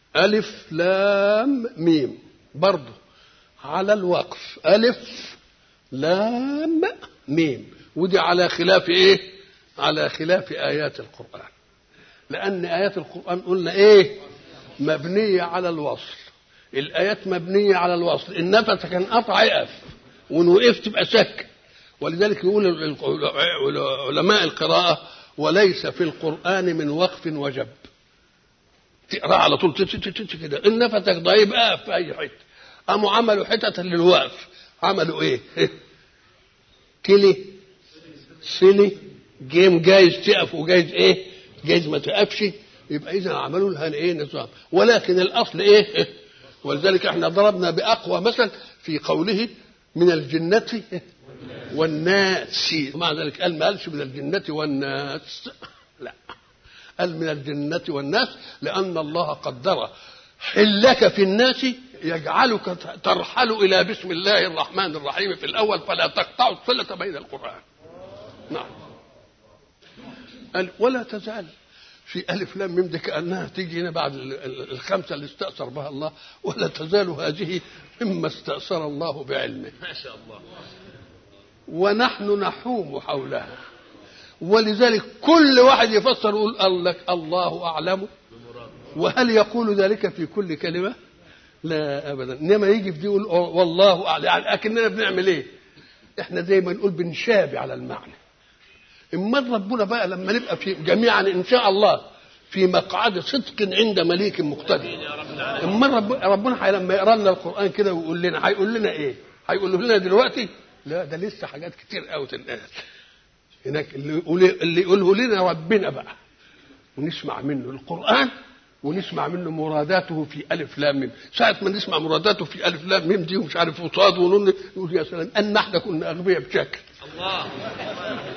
ألف لام ميم برضه على الوقف ألف لام ميم ودي على خلاف إيه؟ على خلاف آيات القرآن لأن آيات القرآن قلنا إيه؟ مبنية على الوصل الآيات مبنية على الوصل إن نفسك كان قطع يقف وإن وقفت تبقى سك ولذلك يقول علماء القراءة وليس في القرآن من وقف وجب تقرا على طول كده ان نفسك ضعيف اقف في اي حته قاموا عملوا حتت للوقف عملوا ايه؟ كلي سلي جيم جايز تقف وجايز ايه؟ جايز ما تقفش يبقى اذا عملوا لها ايه نظام ولكن الاصل ايه؟ ولذلك احنا ضربنا باقوى مثل في قوله من الجنة والناس مع ذلك قال ما قالش من الجنة والناس لا قال من الجنة والناس لأن الله قدر حلك في الناس يجعلك ترحل إلى بسم الله الرحمن الرحيم في الأول فلا تقطع الصلة بين القرآن نعم قال ولا تزال في ألف لام ميم دي كأنها تيجي هنا بعد الخمسة اللي استأثر بها الله ولا تزال هذه مما استأثر الله بعلمه ما شاء الله ونحن نحوم حولها ولذلك كل واحد يفسر يقول قال لك الله اعلم وهل يقول ذلك في كل كلمه؟ لا ابدا انما يجي في دي يقول والله اعلم يعني اكننا بنعمل ايه؟ احنا زي ما نقول بنشابه على المعنى اما ربنا بقى لما نبقى في جميعا ان شاء الله في مقعد صدق عند مليك مقتدر اما رب ربنا لما يقرا لنا القران كده ويقول لنا هيقول لنا ايه؟ هيقول لنا دلوقتي لا ده لسه حاجات كتير قوي تنقال هناك اللي يقول اللي يقوله لنا ربنا بقى ونسمع منه القرآن ونسمع منه مراداته في ألف لام ميم ساعة ما نسمع مراداته في ألف لام ميم دي ومش عارف وصاد ونون يقول يا سلام أن احنا كنا أغبياء بشكل الله